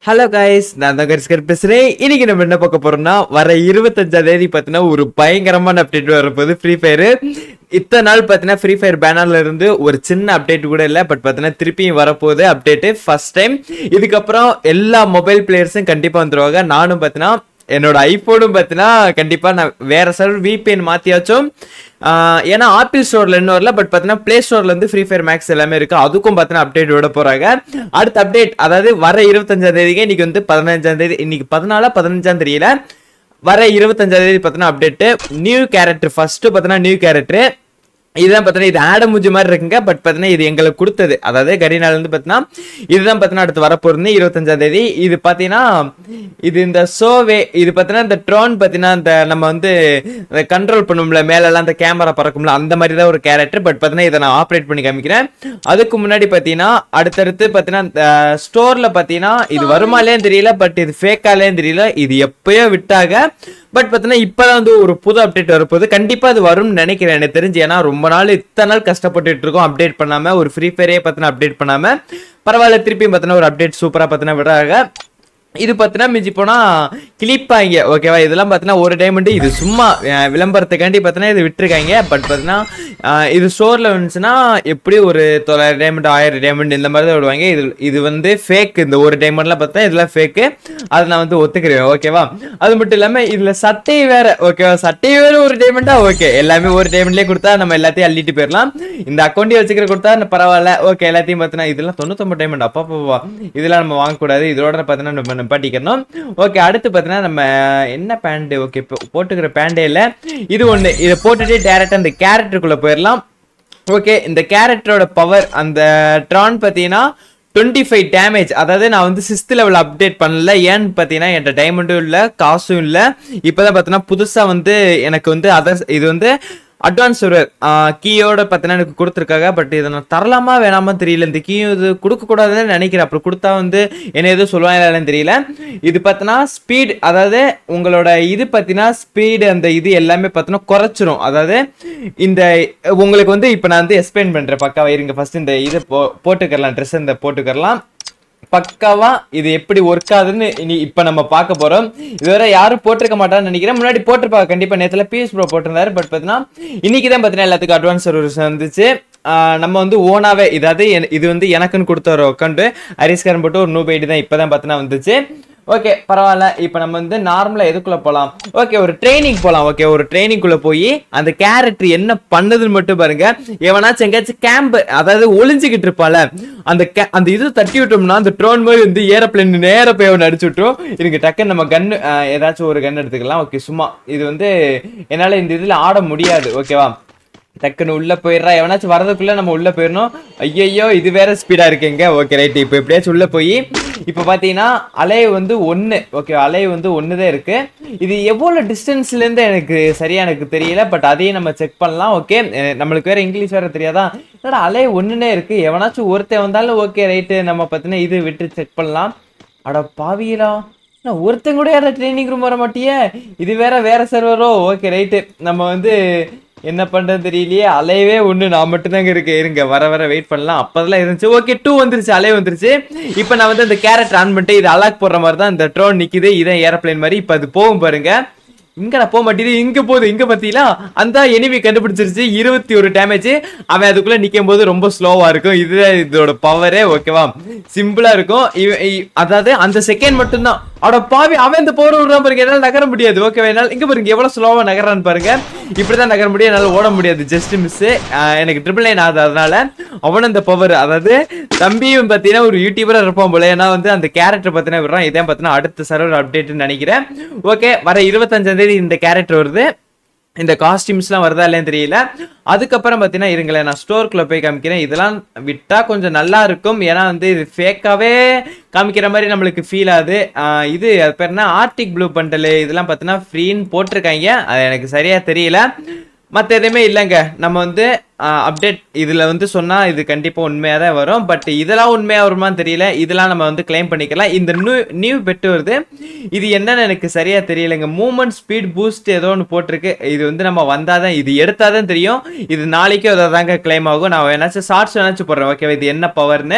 hello guys நான் தான் கரிஸ்கர் பேசுறேன் இன்னைக்கு நம்ம என்ன பார்க்க போறோம்னா வர இருபத்தஞ்சாம் தேதி பார்த்தீங்கன்னா ஒரு பயங்கரமான அப்டேட் வரப்போகுது ஃப்ரீ ஃபயர் இத்தனை நாள் பார்த்தீங்கன்னா ஃப்ரீ ஃபயர் பேனர்ல இருந்து ஒரு சின்ன அப்டேட் கூட இல்லை பட் பார்த்தீங்கன்னா திருப்பியும் வரப்போகுது அப்டேட்டு ஃபர்ஸ்ட் டைம் இதுக்கப்புறம் எல்லா மொபைல் பிளேயர்ஸும் கண்டிப்பாக வந்துருவாங்க நானும் பார்த்தீங்கன்னா என்னோட ஐஃபோனும் பார்த்தீங்கன்னா கண்டிப்பாக நான் வேற சர்வர் விபிஎன் மாற்றியாச்சும் ஏன்னா ஆப்பிள் ஸ்டோரில் இன்னும் வரல பட் பார்த்தீங்கன்னா ப்ளே ஸ்டோர்ல இருந்து ஃப்ரீ ஃபயர் மேக்ஸ் எல்லாமே இருக்கு அதுக்கும் பார்த்தீங்கன்னா அப்டேட் விட போறாங்க அடுத்த அப்டேட் அதாவது வர இருபத்தஞ்சாம் தேதிக்கு இன்னைக்கு வந்து பதினஞ்சாம் தேதி இன்னைக்கு பதினாலா பதினஞ்சாம் தெரியல வர இருபத்தஞ்சாம் தேதி பார்த்தீங்கன்னா அப்டேட்டு நியூ கேரக்டர் ஃபர்ஸ்ட் பார்த்தீங்கன்னா நியூ கேரக்டர் இதுதான் பார்த்தீங்கன்னா இது ஆட மூஞ்சி மாதிரி இருக்குங்க பட் பார்த்தீங்கன்னா இது எங்களுக்கு கொடுத்தது அதாவது கரிநாள் வந்து பார்த்தீங்கன்னா இதுதான் பார்த்தீங்கன்னா அடுத்து வரப்போறது இருபத்தஞ்சாம் தேதி இது பார்த்தீங்கன்னா இது இந்த சோவே இது பார்த்தீங்கன்னா இந்த ட்ரோன் பார்த்தீங்கன்னா இந்த நம்ம வந்து கண்ட்ரோல் பண்ணும்ல மேலெல்லாம் அந்த கேமரா பறக்கும்ல அந்த மாதிரி தான் ஒரு கேரக்டர் பட் பார்த்தீங்கன்னா இதை நான் ஆப்ரேட் பண்ணி காமிக்கிறேன் அதுக்கு முன்னாடி பார்த்தீங்கன்னா அடுத்தடுத்து பார்த்தீங்கன்னா இந்த ஸ்டோரில் பார்த்தீங்கன்னா இது வருமாலேயும் தெரியல பட் இது ஃபேக்காலேயும் தெரியல இது எப்பயோ விட்டாங்க பட் பார்த்தீங்கன்னா இப்போதான் வந்து ஒரு புது அப்டேட் வரப்போகுது கண்டிப்பாக அது வரும்னு நினைக்கிறேன் எனக்கு தெரிஞ்சு ஏன்னா ரொம்ப நாள் இத்தனை நாள் கஷ்டப்பட்டுட்டு இருக்கோம் அப்டேட் பண்ணாம ஒரு ஃப்ரீ ஃபயரே பார்த்தீங்கன்னா அப்டேட் பண்ணாம பரவாயில்ல திருப்பியும் பார்த்தீங்கன்னா ஒரு அப்டேட் சூப்பராக பார்த்தீங்கன்னா விடுறாங்க இது பார்த்தீங்கன்னா மிஞ்சி போனா கிளிப்பாங்க ஓகேவா இதெல்லாம் பார்த்தீங்கன்னா ஒரு டைமண்ட் இது சும்மா அஹ், விளம்பரத்துக்காண்டி பார்த்தீங்கன்னா இது விட்டுருக்காங்க பட் பார்த்தீங்கன்னா அஹ், இது ஸ்டோர்ல வந்துச்சுன்னா எப்படி ஒரு தொள்ளாயிரம் டைமண்ட் ஆயிரம் டைமண்ட் இந்த மாதிரி தான் விடுவாங்க இது இது வந்து ஃபேக் இந்த ஒரு டைமண்ட்லாம் பார்த்தா இதெல்லாம் ஃபேக்கு அதை நான் வந்து ஒத்துக்கிறேன் ஓகேவா அது மட்டும் இல்லாம இதுல சட்டை வேற ஓகேவா சட்டை வேற ஒரு டைமண்டா ஓகே எல்லாமே ஒரு டைமண்ட்லயே கொடுத்தா நம்ம எல்லாத்தையும் அள்ளிட்டு போயிடலாம் இந்த அக்கௌண்ட்டையும் வச்சுக்கிற கொடுத்தா பரவாயில்ல ஓகே எல்லாத்தையும் பார்த்தீங்கன்னா இதெல்லாம் தொண்ணூத்தொம்பது டைமண்ட் அப்பா அப்பா இதெல்லாம் நம்ம வாங்கக்கூடாது இதோட பார்த்தீங்கன்னா நம்ம நிப்பாட்டிக்கணும் ஓகே அடுத்து பார்த்தீங்கன்னா நம்ம என்ன பேண்ட் ஓகே போட்டுக்கிற பேண்டே இல்லை இது ஒன்று இதை போட்டுட்டு டேரக்டாக அந்த கேரக்டருக்குள்ளே போயிடலாம் ஓகே இந்த கேரக்டரோட பவர் அந்த ட்ரான் பார்த்தீங்கன்னா டுவெண்ட்டி ஃபைவ் டேமேஜ் அதாவது நான் வந்து சிக்ஸ்த் லெவல் அப்டேட் பண்ணல ஏன்னு பார்த்தீங்கன்னா என்கிட்ட டைமண்டும் இல்லை காசும் இல்லை இப்போ தான் பார்த்தீங்கன்னா புதுசாக வந்து எனக்கு வந்து அதர் இது வந்து அட்வான்ஸ் சர்வர் கீயோட பார்த்தீங்கன்னா எனக்கு கொடுத்துருக்காங்க பட் இதை நான் தரலாமா வேணாமா தெரியல இந்த கீயும் இது கொடுக்கக்கூடாதுன்னு நினைக்கிறேன் அப்புறம் கொடுத்தா வந்து என்ன எதுவும் சொல்லுவாங்கன்னு தெரியல இது பார்த்தீங்கன்னா ஸ்பீட் அதாவது உங்களோட இது பார்த்தீங்கன்னா ஸ்பீடு அந்த இது எல்லாமே பார்த்தீங்கன்னா குறைச்சிரும் அதாவது இந்த உங்களுக்கு வந்து இப்போ நான் வந்து எக்ஸ்பிளைன் பண்ணுறேன் பக்காவா இருங்க ஃபர்ஸ்ட் இந்த இது போ போட்டுக்கரலாம் ட்ரெஸ் இந்த போட்டுக்கரலாம் பக்காவா இது எப்படி ஒர்க் ஆகுதுன்னு இனி இப்ப நம்ம பார்க்க போறோம் இதுவரை யாரும் போட்டிருக்க மாட்டான்னு நினைக்கிறேன் முன்னாடி போட்டிருப்பாங்க கண்டிப்பா நேத்துல பிஎஸ் ப்ரோ போட்டிருந்தாரு பட் பார்த்தீங்கன்னா இன்னைக்கு தான் பார்த்தீங்கன்னா எல்லாத்துக்கும் அட்வான்ஸ் சர்வீஸ் வந்துச்சு ஆஹ் நம்ம வந்து ஓனாவே இதாவது என- இது வந்து எனக்குன்னு கொடுத்த ஒரு அக்கௌண்ட் ஹரிஸ்காரன் போட்டு ஒரு நூபைடி தான் இப்பதான் பார்த்தீங்கன்னா வந்துச்சு ஓகே பரவாயில்ல இப்போ நம்ம வந்து நார்மலாக எதுக்குள்ள போகலாம் ஓகே ஒரு ட்ரைனிங் போகலாம் ஓகே ஒரு ட்ரைனிங்குள்ள போய் அந்த கேரக்டர் என்ன பண்ணுதுன்னு மட்டும் பாருங்க எவனாச்சும் எங்கேயாச்சும் கேம்ப் அதாவது ஒளிஞ்சுக்கிட்டு இருப்பால அந்த ca- அந்த இது தட்டி விட்டோம்னா அந்த ட்ரோன் மாதிரி வந்து ஏரோப்ளேன் நேர போய் அவனை அடிச்சு விட்டுரும் இதுக்கு டக்குன்னு நம்ம கன்னு ஏதாச்சும் ஒரு கன் எடுத்துக்கலாம் ஓகே சும்மா இது வந்து என்னால் இந்த இதில் ஆட முடியாது ஓகேவா டக்குன்னு உள்ள போயிடுறா எவனாச்சும் வரதுக்குள்ள நம்ம உள்ள போயிடணும் ஐயையோ இது வேற ஸ்பீடா இருக்குங்க ஓகே ரைட் இப்போ எப்படியாச்சும் உள்ள போய் இப்போ பார்த்தீங்கன்னா அலை வந்து ஒன்று ஓகே அலை வந்து ஒன்று தான் இருக்கு இது எவ்வளோ டிஸ்டன்ஸ்லேருந்து எனக்கு சரியா எனக்கு தெரியல பட் அதையும் நம்ம செக் பண்ணலாம் ஓகே நம்மளுக்கு வேற இங்கிலீஷ் வேற தெரியாதா என்னடா அலை ஒன்றுனே இருக்கு எவனாச்சும் ஒருத்தன் வந்தாலும் ஓகே ரைட்டு நம்ம பார்த்தீங்கன்னா இது விட்டு செக் பண்ணலாம் அட பாவியலா நான் ஒருத்தன் கூட யாரும் ட்ரைனிங் ரூம் வர மாட்டியே இது வேற வேற சர்வரோ ஓகே ரைட்டு நம்ம வந்து என்ன பண்றது தெரியலையே அலையவே ஒண்ணு நான் மட்டும்தாங்க இருக்கு இருங்க வர வர வெயிட் பண்ணலாம் அப்பதெல்லாம் இருந்துச்சு ஓகே டூ வந்துருச்சு அலை வந்துருச்சு இப்போ நான் வந்து அந்த கேரக்டர் ஆன் பண்ணிட்டு இது அலாக் போடுற மாதிரி தான் இந்த ட்ரோன் நிக்குது இதான் ஏரோப்ளேன் மாதிரி இப்போ அது போகும் பாருங்க இங்கடா போக மாட்டேது இங்க போகுது இங்க பாத்தீங்களா அந்த எனிமி கண்டுபிடிச்சிருச்சு இருபத்தி ஒரு டேமேஜ் அவன் அதுக்குள்ள நிக்கும் போது ரொம்ப ஸ்லோவா இருக்கும் இது இதோட பவரே ஓகேவா சிம்பிளா இருக்கும் இவ- இ- அதாவது அந்த செகண்ட் மட்டும்தான் அட பாவி அவன் இந்த போற விடுறான் பாருங்க என்னால நகர முடியாது ஓகேவா என்னால இங்க பாருங்க எவ்வளவு ஸ்லோவா நகரான்னு பாருங்க இப்படிதான் நகர முடியும் என்னால ஓட முடியாது ஜஸ்ட் மிஸ் எனக்கு ட்ரிபிள் நைன் ஆகுது அதனால அவனும் அந்த பவர் அதாவது தம்பியும் பார்த்தீங்கன்னா ஒரு யூடியூபரா இருப்பான் போல ஏன்னா வந்து அந்த கேரக்டர் பார்த்தீங்கன்னா விடுறான் இதான் பார்த்தீங்கன்னா அடுத்த சர்வர் அப்டேட்னு நினைக்கிறேன் ஓகே வர இருபத்தஞ்சாம் தேதி இந்த கேரக்டர் வருது இந்த காஸ்டியூம்ஸ்லாம் வருதா இல்லைன்னு தெரியல அதுக்கப்புறம் பார்த்தீங்கன்னா இருங்களேன் நான் ஸ்டோருக்குள்ள போய் காமிக்கிறேன் இதெல்லாம் விட்டா கொஞ்சம் நல்லா இருக்கும் ஏன்னா வந்து இது ஃபேக்காவே காமிக்கிற மாதிரி நம்மளுக்கு ஃபீல் ஆகுது ஆஹ் இது அது பேர் என்ன ஆர்டிக் ப்ளூ பண்டல் இதெல்லாம் பார்த்தீங்கன்னா ஃப்ரீன்னு போட்டிருக்காங்க அது எனக்கு சரியா தெரியல மற்ற எதுவுமே இல்லைங்க நம்ம வந்து அப்டேட் இதில் வந்து சொன்னால் இது கண்டிப்பாக உண்மையாக தான் வரும் பட் இதெல்லாம் உண்மையாக வருமான்னு தெரியல இதெல்லாம் நம்ம வந்து க்ளைம் பண்ணிக்கலாம் இந்த நியூ நியூ பெட்டு வருது இது என்னன்னு எனக்கு சரியாக தெரியலைங்க மூமெண்ட் ஸ்பீட் பூஸ்ட் ஏதோ ஒன்று போட்டிருக்கு இது வந்து நம்ம வந்தால் தான் இது எடுத்தால் தான் தெரியும் இது நாளைக்கு அதை தாங்க க்ளைம் ஆகும் நான் வேணாச்சும் ஷார்ட்ஸ் வேணாச்சும் போடுறேன் ஓகேவா இது என்ன பவர்னு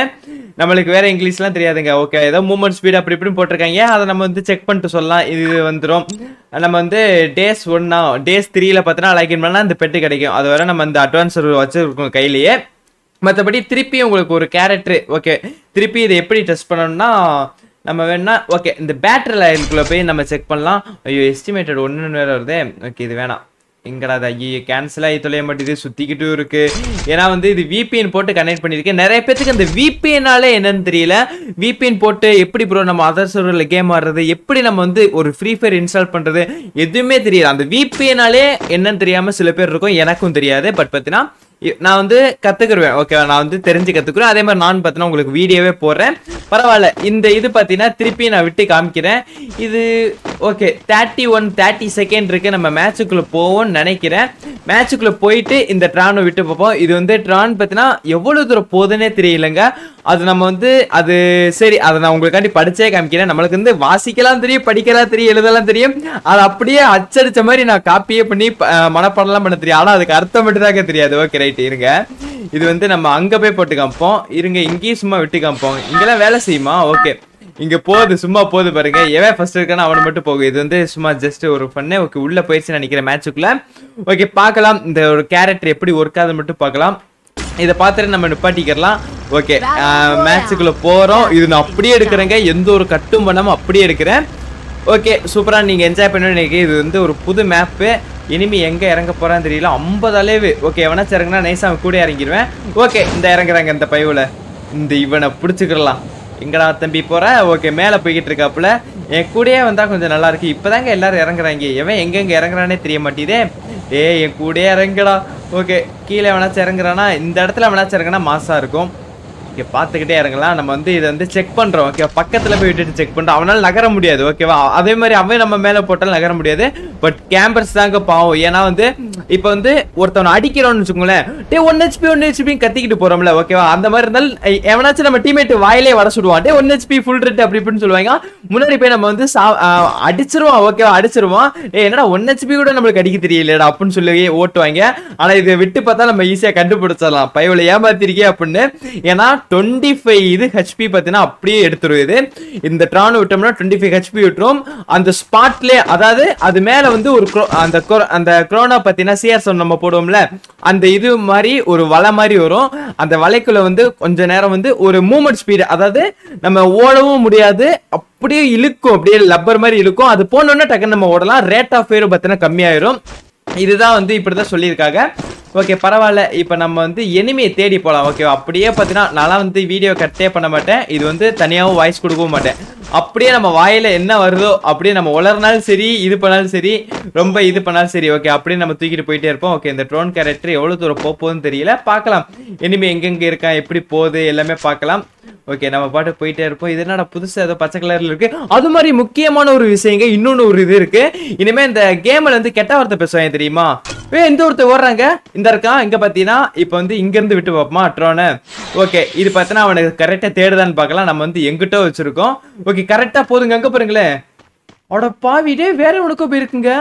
நம்மளுக்கு வேற இங்கிலீஷ்லாம் தெரியாதுங்க ஓகே ஏதோ மூமெண்ட் ஸ்பீட் அப்படி இப்படின்னு போட்டிருக்காங்க அதை நம்ம வந்து செக் பண்ணிட்டு சொல்லலாம் இது வந்துடும் நம்ம வந்து டேஸ் ஒன்னா டேஸ் த்ரீல பார்த்தோன்னா லைக் பண்ணால் இந்த பெட்டு கிடைக்கும் அது வரை நம்ம இந்த அட்வான்ஸ் வச்சுருக்கோம் கையிலேயே மற்றபடி திருப்பி உங்களுக்கு ஒரு கேரக்டர் ஓகே திருப்பி இதை எப்படி டெஸ்ட் பண்ணணும்னா நம்ம வேணா ஓகே இந்த பேட்டரி லைனுக்குள்ளே போய் நம்ம செக் பண்ணலாம் ஐயோ எஸ்டிமேட்டட் ஒன்று வேறு வருதே ஓகே இது வேணாம் எங்கடா அது ஐயோ கேன்சல் ஆகி தொலைய மாட்டேது சுற்றிக்கிட்டும் இருக்கு ஏன்னா வந்து இது விபிஎன் போட்டு கனெக்ட் பண்ணியிருக்கேன் நிறைய பேத்துக்கு அந்த விபிஎன்னாலே என்னன்னு தெரியல விபிஎன் போட்டு எப்படி ப்ரோ நம்ம அதர் சர்வரில் கேம் ஆடுறது எப்படி நம்ம வந்து ஒரு ஃப்ரீ ஃபயர் இன்ஸ்டால் பண்ணுறது எதுவுமே தெரியல அந்த விபிஎன்னாலே என்னன்னு தெரியாமல் சில பேர் இருக்கும் எனக்கும் தெரியாது பட் பார்த்தீங்கன்னா இ- நான் வந்து கத்துக்கிருவேன் ஓகே நான் வந்து தெரிஞ்சு கத்துக்குறேன் அதே மாதிரி நான் பார்த்தீங்கன்னா உங்களுக்கு வீடியோவே போடுறேன் பரவாயில்ல இந்த இது பார்த்தீங்கன்னா திருப்பி நான் விட்டு காமிக்கிறேன் இது okay thirty one thirty second இருக்கு நம்ம மேட்சுக்குள்ள போவோம்னு நினைக்கிறேன் மேட்சுக்குள்ள போயிட்டு இந்த ட்ரானை விட்டு பார்ப்போம் இது வந்து ட்ரான் பார்த்தீங்கன்னா எவ்வளவு தூரம் போகுதுன்னே தெரியலங்க அது நம்ம வந்து அது சரி அதை நான் உங்களுக்காண்டி படிச்சே காமிக்கிறேன் நம்மளுக்கு வந்து வாசிக்கலாம் தெரியும் படிக்கலாம் தெரியும் எழுதலாம் தெரியும் அது அப்படியே அச்சடிச்ச மாதிரி நான் காப்பியே பண்ணி ப- அஹ் மனப்பாடம்லாம் பண்ண தெரியும் ஆனா அதுக்கு அர்த்தம் மட்டும் தாங்க தெரியாது ஓகே ரைட் இருங்க இது வந்து நம்ம அங்க போய் போட்டு காமிப்போம் இருங்க இங்கேயும் சும்மா விட்டு காமிப்போம் இங்கெல்லாம் வேலை செய்யுமா ஓகே இங்க போகுது சும்மா போகுது பாருங்க எவன் ஃபர்ஸ்ட் இருக்கானோ அவனை மட்டும் போகும் இது வந்து சும்மா ஜஸ்ட் ஒரு பண்ணு ஓகே உள்ள போயிடுச்சு நினைக்கிறேன் மேட்சுக்குள்ள ஓகே பார்க்கலாம் இந்த ஒரு கேரக்டர் எப்படி ஒர்க் ஆகுது மட்டும் பார்க்கலாம் இதை பார்த்துட்டு நம்ம நிப்பாட்டிக்கிறலாம் ஓகே மேட்சுக்குள்ள போறோம் இது நான் அப்படியே எடுக்கிறேங்க எந்த ஒரு கட்டும் பண்ணாம அப்படியே எடுக்கிறேன் ஓகே சூப்பரா நீங்க என்ஜாய் பண்ணணும்னு நினைக்கிறேன் இது வந்து ஒரு புது மேப்பு இனிமே எங்க இறங்க போறான்னு தெரியல ஐம்பது அளவு ஓகே எவனாச்சும் இறங்குனா நைஸா அவன் கூட இறங்கிடுவேன் ஓகே இந்த இறங்குறாங்க இந்த பைவுல இந்த இவனை பிடிச்சிக்கிறலாம் எங்கடா தம்பி போற ஓகே மேல போய்கிட்டு இருக்காப்புல என் கூடயே வந்தா கொஞ்சம் நல்லா இருக்கு இப்பதாங்க எல்லாரும் இறங்குறாங்க எவன் எங்கெங்க இறங்குறானே தெரிய மாட்டேதே ஏய் என் கூடயே இறங்குடா ஓகே கீழே வேணாச்சும் இறங்குறானா இந்த இடத்துல வேணாச்சும் இறங்குனா மாசா இருக்கும் ஓகே பார்த்துக்கிட்டே இறங்கலாம் நம்ம வந்து இதை வந்து செக் பண்றோம் ஓகே பக்கத்துல போய் விட்டுட்டு செக் பண்றோம் அவனால நகர முடியாது ஓகேவா அதே மாதிரி அவன் நம்ம மேல போட்டாலும் நகர முடியாது பட் கேம்பர்ஸ் தாங்க பாவம் ஏன்னா வந்து இப்போ வந்து ஒருத்தவனை அடிக்கிறோம்னு வச்சுக்கோங்களேன் டே ஒன் ஹெச்பி ஒன் ஹெச்பி கத்திக்கிட்டு போறோம்ல ஓகேவா அந்த மாதிரி இருந்தாலும் எ- எவனாச்சும் நம்ம டீமேட் வாயிலே வர சொல்லுவான் டே ஒன் ஹெச்பி ஃபுல் ரெட் அப்படி இப்படின்னு சொல்லுவாங்க முன்னாடி போய் நம்ம வந்து சா- ஆ, அடிச்சிருவோம் ஓகேவா அடிச்சிருவோம் ஏ என்னடா ஒன் ஹெச்பி கூட நம்மளுக்கு அடிக்க தெரியலடா அப்படின்னு சொல்லி ஓட்டுவாங்க ஆனா இதை விட்டு பார்த்தா நம்ம ஈஸியா கண்டுபிடிச்சிடலாம் பையவில் ஏமாத்திருக்கே அப்படின்னு ஏன்னா டுவெண்ட்டி ஃபைவ் இது ஹெச்பி பார்த்தீங்கன்னா அப்படியே எடுத்துரும் இது இந்த ட்ரான் விட்டோம்னா டுவெண்ட்டி ஃபைவ் ஹெச்பி விட்டுரும் அந்த ஸ்பாட்லே அதாவது அது மேல வந்து ஒரு cro- அந்த cro- அந்த குரோனா பார்த்தீங்கன்னா சிஆர்எஸ் நம்ம போடுவோம்ல அந்த இது மாதிரி ஒரு வலை மாதிரி வரும் அந்த வலைக்குள்ள வந்து கொஞ்ச நேரம் வந்து ஒரு மூமெண்ட் ஸ்பீடு அதாவது நம்ம ஓடவும் முடியாது அப்படியே இழுக்கும் அப்படியே லப்பர் மாதிரி இழுக்கும் அது போனோன்னா டக்குன்னு நம்ம ஓடலாம் ரேட் ஆஃப் ஃபேரும் பார்த்தீங்கன்னா கம்மியாயிரும் இதுதான் வந்து இப்படிதான் சொல்லியிருக்காங்க ஓகே பரவாயில்ல இப்போ நம்ம வந்து எனிமையை தேடி போகலாம் ஓகே அப்படியே பார்த்தீங்கன்னா நான்லாம் வந்து வீடியோ கட்டே பண்ண மாட்டேன் இது வந்து தனியாகவும் வாய்ஸ் கொடுக்கவும் மாட்டேன் அப்படியே நம்ம வாயில என்ன வருதோ அப்படியே நம்ம உளர்னாலும் சரி இது பண்ணாலும் சரி ரொம்ப இது பண்ணாலும் சரி ஓகே அப்படியே நம்ம தூக்கிட்டு போயிட்டே இருப்போம் ஓகே இந்த ட்ரோன் கேரக்டர் எவ்வளோ தூரம் போக போகுதுன்னு தெரியல பார்க்கலாம் இனிமே எங்கெங்க இருக்கான் எப்படி போகுது எல்லாமே பார்க்கலாம் ஓகே நம்ம பாட்டு போயிட்டே இருப்போம் இது என்னடா புதுசா ஏதோ பச்சை கலர்ல இருக்கு அது மாதிரி முக்கியமான ஒரு விஷயங்க இன்னொன்னு ஒரு இது இருக்கு இனிமே இந்த கேம்ல வந்து கெட்ட வார்த்தை பேசுவாங்க தெரியுமா ஏ இந்த ஒருத்தர் ஓடுறாங்க இந்த இருக்கான் இங்க பாத்தீங்கன்னா இப்போ வந்து இங்க இருந்து விட்டு பார்ப்போமா ட்ரோனை ஓகே இது பார்த்தீங்கன்னா அவனுக்கு கரெக்டா தேடுதான்னு பார்க்கலாம் நம்ம வந்து எங்கிட்ட வச்சிருக்கோம் ஓகே கரெக்டா போதுங்க அங்க பாருங்களேன் அட பாவிடே வேற உனக்கோ போயிருக்குங்க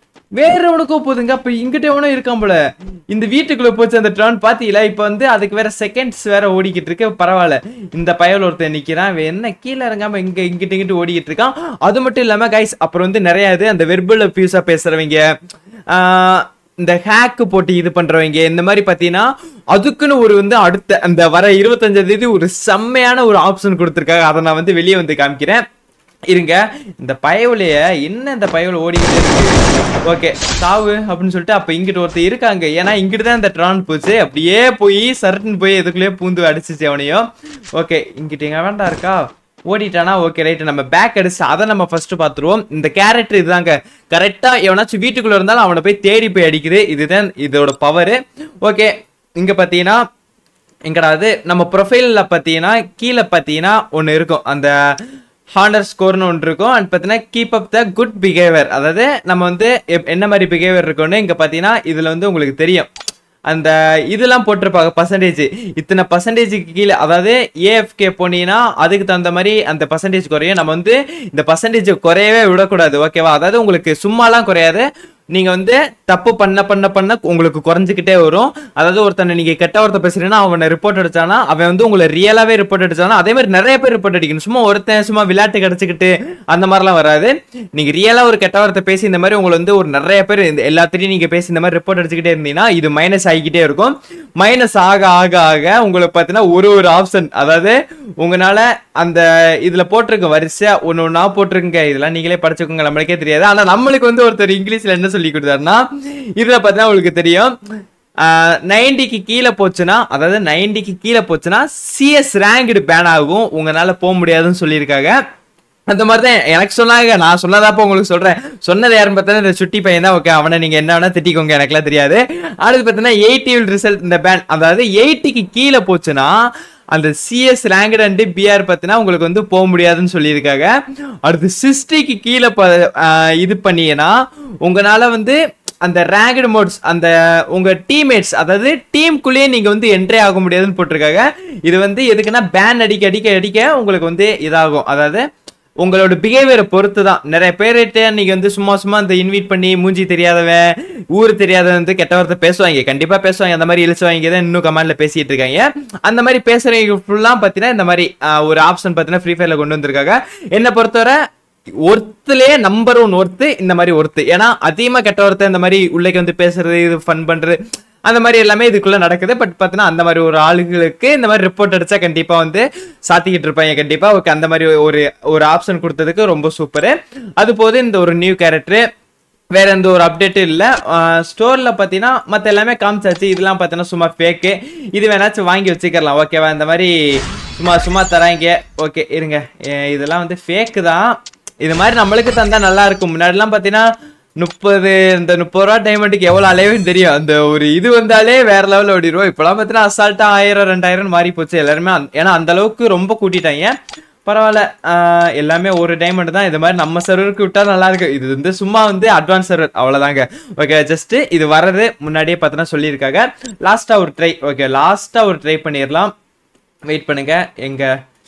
வேற உனக்கோ போதுங்க அப்ப இங்கிட்ட எவனோ இருக்கான் போல இந்த வீட்டுக்குள்ள போச்சு அந்த ட்ரான் பாத்தீங்களா இப்ப வந்து அதுக்கு வேற செகண்ட்ஸ் வேற ஓடிக்கிட்டு இருக்கு பரவாயில்ல இந்த பயல் ஒருத்தன் நிக்கிறான் இவன் என்ன கீழே இறங்காம இங்க இங்கிட்ட இங்கிட்டு ஓடிக்கிட்டு இருக்கான் அது மட்டும் இல்லாம கைஸ் அப்புறம் வந்து நிறைய இது அந்த வெர்பல் அபியூஸா பேசுறவங்க ஆஹ், இந்த ஹேக்கு போட்டு இது பண்றவங்க இந்த மாதிரி பாத்தீங்கன்னா அதுக்குன்னு ஒரு வந்து அடுத்த அந்த வர இருபத்தஞ்சாம் தேதி ஒரு செம்மையான ஒரு ஆப்ஷன் கொடுத்துருக்காங்க அதை நான் வந்து வெளியே வந்து காமிக்கிறேன் இருங்க இந்த பயவுலைய என்ன இந்த பயவுல ஓடிக்கிட்டு இருக்கு ஓகே சாவு அப்படின்னு சொல்லிட்டு அப்ப இங்கிட்ட ஒருத்தர் இருக்காங்க ஏன்னா இங்கிட்டு தான் இந்த ட்ரான் போச்சு அப்படியே போய் சரட்டுன்னு போய் எதுக்குள்ளேயே பூந்து அடிச்சிச்சு அவனையும் ஓகே இங்கிட்ட எங்க வேண்டாம் இருக்கா ஓடிட்டானா ஓகே ரைட் நம்ம பேக் அடிச்சு அதை நம்ம ஃபர்ஸ்ட் பார்த்துருவோம் இந்த கேரக்டர் இதுதாங்க கரெக்டா எவனாச்சும் வீட்டுக்குள்ள இருந்தாலும் அவனை போய் தேடி போய் அடிக்குது இதுதான் இதோட பவர் ஓகே இங்க பாத்தீங்கன்னா எங்கடா அது நம்ம ப்ரொஃபைலில் பார்த்தீங்கன்னா கீழே பார்த்தீங்கன்னா ஒன்று இருக்கும் அந்த ஹானர் ஸ்கோர்னு ஒன்று இருக்கும் அண்ட் பார்த்தீங்கன்னா keep up the good behaviour அதாவது நம்ம வந்து எப்- என்ன மாதிரி பிஹேவியர் இருக்கும்னு இங்கே பார்த்தீங்கன்னா இதில் வந்து உங்களுக்கு தெரியும் அந்த இதெல்லாம் போட்டிருப்பாங்க பர்சன்டேஜ் இத்தனை பர்சன்டேஜுக்கு கீழே அதாவது ஏஎஃப்கே போனீங்கன்னா அதுக்கு தகுந்த மாதிரி அந்த பர்சன்டேஜ் குறையும் நம்ம வந்து இந்த பர்சன்டேஜ் குறையவே விடக்கூடாது ஓகேவா அதாவது உங்களுக்கு சும்மாலாம் குறையாது நீங்க வந்து தப்பு பண்ண பண்ண பண்ண உங்களுக்கு குறைஞ்சிக்கிட்டே வரும் அதாவது ஒருத்தனை நீங்க கெட்ட வார்த்தை பேசுறீங்கன்னா அவனை ரிப்போர்ட் அடிச்சானா அவன் வந்து உங்களை ரியலாவே ரிப்போர்ட் அடிச்சானா அதே மாதிரி நிறைய பேர் ரிப்போர்ட் அடிக்கணும் சும்மா ஒருத்தன் சும்மா விளையாட்டு கிடைச்சிக்கிட்டு அந்த மாதிரிலாம் வராது நீங்க ரியலா ஒரு கெட்ட வார்த்தை பேசி இந்த மாதிரி உங்களை வந்து ஒரு நிறைய பேர் இந்த எல்லாத்தையும் நீங்க பேசி இந்த மாதிரி ரிப்போர்ட் அடிச்சுக்கிட்டே இருந்தீங்கன்னா இது மைனஸ் ஆகிக்கிட்டே இருக்கும் மைனஸ் ஆக ஆக ஆக உங்களுக்கு பார்த்தீங்கன்னா ஒரு ஒரு ஆப்ஷன் அதாவது உங்களால அந்த இதுல போட்டிருக்க வரிசையா ஒன்னு ஒன்னா போட்டிருக்குங்க இதெல்லாம் நீங்களே படிச்சுக்கோங்க நம்மளுக்கே தெரியாது ஆனா நம்மளுக்கு வந்து ஒருத்தர் இங்கிலீஷ்ல என்ன சொல்லி கொடுத்தாருன்னா இதுல பார்த்தீங்கன்னா உங்களுக்கு தெரியும் நைன்டிக்கு கீழே போச்சுன்னா அதாவது நைன்டிக்கு கீழே போச்சுன்னா சிஎஸ் ரேங்க்டு பேன் ஆகும் உங்களால போக முடியாதுன்னு சொல்லியிருக்காங்க அந்த மாதிரி தான் எனக்கு சொன்னாங்க நான் சொன்னதாப்ப உங்களுக்கு சொல்றேன் சொன்னது யாருன்னு பார்த்தா இந்த சுட்டி பையன் தான் ஓகே அவனை நீங்க என்ன வேணா திட்டிக்கோங்க எனக்குலாம் தெரியாது அடுத்து பார்த்தீங்கன்னா எயிட்டி ரிசல்ட் இந்த பேன் அதாவது எயிட்டிக்கு கீழே போச்சுன்னா அந்த சிஎஸ் ரேங்கட் அண்ட் பிஆர் பார்த்தீங்கன்னா உங்களுக்கு வந்து போக முடியாதுன்னு சொல்லியிருக்காங்க அடுத்து சிக்ஸ்டிக்கு கீழே ப- ஆஹ் இது பண்ணீங்கன்னா உங்களால வந்து அந்த ரேங்கட் மோட்ஸ் அந்த உங்க டீம்மேட்ஸ் அதாவது டீமுக்குள்ளேயே நீங்க வந்து என்ட்ரி ஆக முடியாதுன்னு போட்டிருக்காங்க இது வந்து எதுக்குன்னா பேன் அடிக்க அடிக்க அடிக்க உங்களுக்கு வந்து இதாகும் அதாவது உங்களோட பிஹேவியரை பொறுத்து தான் நிறைய பேர்கிட்ட நீங்க வந்து சும்மா சும்மா இந்த இன்வைட் பண்ணி மூஞ்சி தெரியாதவன் ஊர் தெரியாதவன் வந்து கெட்ட வார்த்தை பேசுவாங்க கண்டிப்பா பேசுவாங்க அந்த மாதிரி இழிச்சுவாங்க தான் இன்னும் கமெண்ட்ல பேசிட்டு இருக்காங்க அந்த மாதிரி பேசுறவங்க ஃபுல்லா பாத்தீங்கன்னா இந்த மாதிரி ஆஹ், ஒரு ஆப்ஷன் பாத்தீங்கன்னா ஃப்ரீ ஃபயர்ல கொண்டு வந்திருக்காங்க என்னை பொறுத்தவரை ஒருத்துலயே நம்பர் ஒன் ஒர்த்து இந்த மாதிரி ஒர்த்து ஏன்னா அதிகமா கெட்ட வார்த்தை இந்த மாதிரி உள்ளேக்கு வந்து பேசுறது இது ஃபன் பண்றது அந்த மாதிரி எல்லாமே இதுக்குள்ள நடக்குது பட் பார்த்தீங்கன்னா அந்த மாதிரி ஒரு ஆளுகளுக்கு இந்த மாதிரி ரிப்போர்ட் அடிச்சா கண்டிப்பா வந்து சாத்திக்கிட்டு இருப்பாங்க கண்டிப்பா ஓகே அந்த மாதிரி ஒரு ஒரு ஆப்ஷன் கொடுத்ததுக்கு ரொம்ப சூப்பர் அது போது இந்த ஒரு நியூ கேரக்டர் வேற எந்த ஒரு அப்டேட்டும் இல்லை ஸ்டோரில் பார்த்தீங்கன்னா மற்ற எல்லாமே காமிச்சாச்சு இதெல்லாம் பார்த்தீங்கன்னா சும்மா ஃபேக்கு இது வேணாச்சும் வாங்கி வச்சுக்கலாம் ஓகேவா இந்த மாதிரி சும்மா சும்மா தராங்க ஓகே இருங்க அஹ் இதெல்லாம் வந்து ஃபேக்கு தான் இது மாதிரி நம்மளுக்கு தந்தா நல்லா இருக்கும் முன்னாடிலாம் பார்த்தீங்கன்னா முப்பது இந்த முப்பது ரூபா டைமண்டுக்கு எவ்வளோ அலைவுன்னு தெரியும் அந்த ஒரு இது வந்தாலே வேற லெவலில் ஓடிடுவோம் இப்போலாம் பார்த்தீங்கன்னா அசால்ட்டா ஆயிரம் ரெண்டாயிரம் மாறி போச்சு எல்லாருமே அந்த- ஏன்னா அந்த அளவுக்கு ரொம்ப கூட்டிட்டாங்க பரவாயில்ல ஆஹ் எல்லாமே ஒரு டைமண்ட் தான் இது மாதிரி நம்ம சர்வருக்கு விட்டா நல்லா இருக்கு இது வந்து சும்மா வந்து அட்வான்ஸ் சர்வர் அவ்வளவுதாங்க ஓகே ஜஸ்ட் இது வர்றது முன்னாடியே பார்த்தோன்னா சொல்லியிருக்காங்க லாஸ்டா ஒரு ட்ரை ஓகே லாஸ்டா ஒரு ட்ரை பண்ணிடலாம் வெயிட் பண்ணுங்க எங்க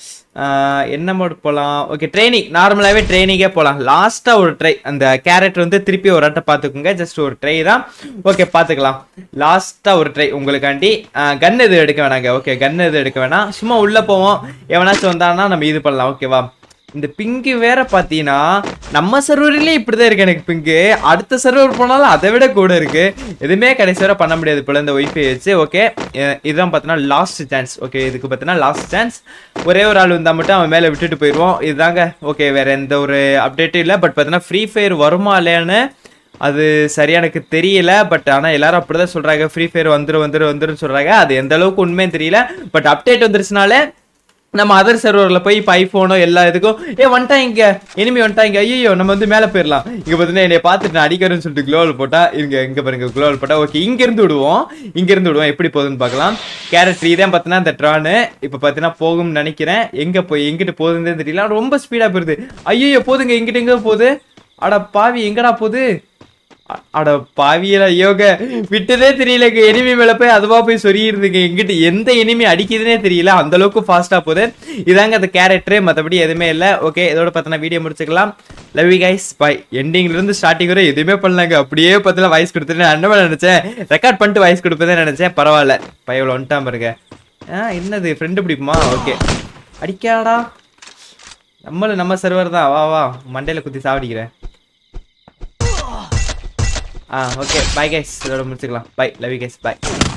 ஆஹ் என்ன மோட் போகலாம் ஓகே ட்ரைனிங் நார்மலாகவே ட்ரைனிங்கே போகலாம் லாஸ்ட்டாக ஒரு ட்ரை அந்த கேரக்டர் வந்து திருப்பி ஒரு ஆட்டை பார்த்துக்குங்க ஜஸ்ட் ஒரு ட்ரை தான் ஓகே பார்த்துக்கலாம் லாஸ்ட்டாக ஒரு ட்ரை உங்களுக்காண்டி கன் எது எடுக்க வேணாங்க ஓகே கன் எது எடுக்க வேணாம் சும்மா உள்ளே போவோம் எவனாச்சும் வந்தான்னா நம்ம இது பண்ணலாம் ஓகேவா இந்த பிங்கு வேற பார்த்தீங்கன்னா நம்ம சர்வர்லேயே இப்படி தான் இருக்கு எனக்கு பிங்கு அடுத்த சர்வர் போனாலும் அதை விட கூட இருக்கு எதுவுமே கடைசி வரை பண்ண முடியாது போல இந்த ஒய்ஃபை வச்சு ஓகே இதுதான் பார்த்தீங்கன்னா லாஸ்ட் சான்ஸ் ஓகே இதுக்கு பார்த்தீங்கன்னா லாஸ்ட் சான்ஸ் ஒரே ஒரு ஆள் வந்தால் மட்டும் அவன் மேலே விட்டுட்டு போயிடுவோம் இதுதாங்க ஓகே வேற எந்த ஒரு அப்டேட்டும் இல்லை பட் பார்த்தீங்கன்னா ஃப்ரீ ஃபயர் வருமா இல்லையான்னு அது சரியா எனக்கு தெரியல பட் ஆனால் எல்லாரும் அப்படிதான் சொல்றாங்க ஃப்ரீ ஃபயர் வந்துரும் வந்துரும் வந்துரும் சொல்றாங்க அது எந்த அளவுக்கு உண்மைன்னு தெரியல பட் அப்டேட் வந்துருச்சுனாலே நம்ம அதர் சர்வரில் போய் இப்போ ஐஃபோனோ எல்லா இதுக்கும் ஏ வந்துட்டான் இங்க எனிமி வந்துட்டான் இங்க ஐயோ நம்ம வந்து மேலே போயிடலாம் இங்க பார்த்தீங்கன்னா என்னை பார்த்துட்டு நான் அடிக்கிறேன்னு சொல்லிட்டு குளோவல் போட்டா இங்க இங்க பாருங்க குளோவல் போட்டா ஓகே இங்க இருந்து விடுவோம் இங்க இருந்து விடுவோம் எப்படி போகுதுன்னு பார்க்கலாம் கேரட் த்ரீ தான் பார்த்தீங்கன்னா இந்த ட்ரானு இப்போ பார்த்தீங்கன்னா போகும்னு நினைக்கிறேன் எங்க போய் எங்கிட்டு போகுதுன்னு தெரியல ரொம்ப ஸ்பீடா போயிருது ஐயோ போதுங்க எங்கிட்ட எங்க போகுது அட பாவி எங்கடா போகுது அ- அட பாவியல யோக விட்டதே தெரியலங்க எனிமி மேல போய் அதுவா போய் சொரியிருதுங்க எங்கிட்ட எந்த எனிமி அடிக்குதுன்னே தெரியல அந்த அளவுக்கு ஃபாஸ்டா போகுது இதாங்க அந்த கேரக்டர் மத்தபடி எதுவுமே இல்ல ஓகே இதோட பார்த்தா வீடியோ முடிச்சுக்கலாம் லவ் யூ கைஸ் பை எண்டிங்ல இருந்து ஸ்டார்டிங் வரை எதுவுமே பண்ணலாங்க அப்படியே பார்த்தா வாய்ஸ் கொடுத்துட்டு நான் என்ன நினைச்சேன் ரெக்கார்ட் பண்ணிட்டு வாய்ஸ் கொடுப்பதே நினைச்சேன் பரவாயில்ல பையன் வந்துட்டான் பாருங்க ஆ என்னது ஃப்ரெண்டு பிடிக்குமா ஓகே அடிக்காடா நம்மளும் நம்ம சர்வர் தான் வா வா மண்டையில குத்தி சாவடிக்கிறேன் ஆ ஓகே பை கைஸ் இதோட முடிச்சுக்கலாம் bye love you guys by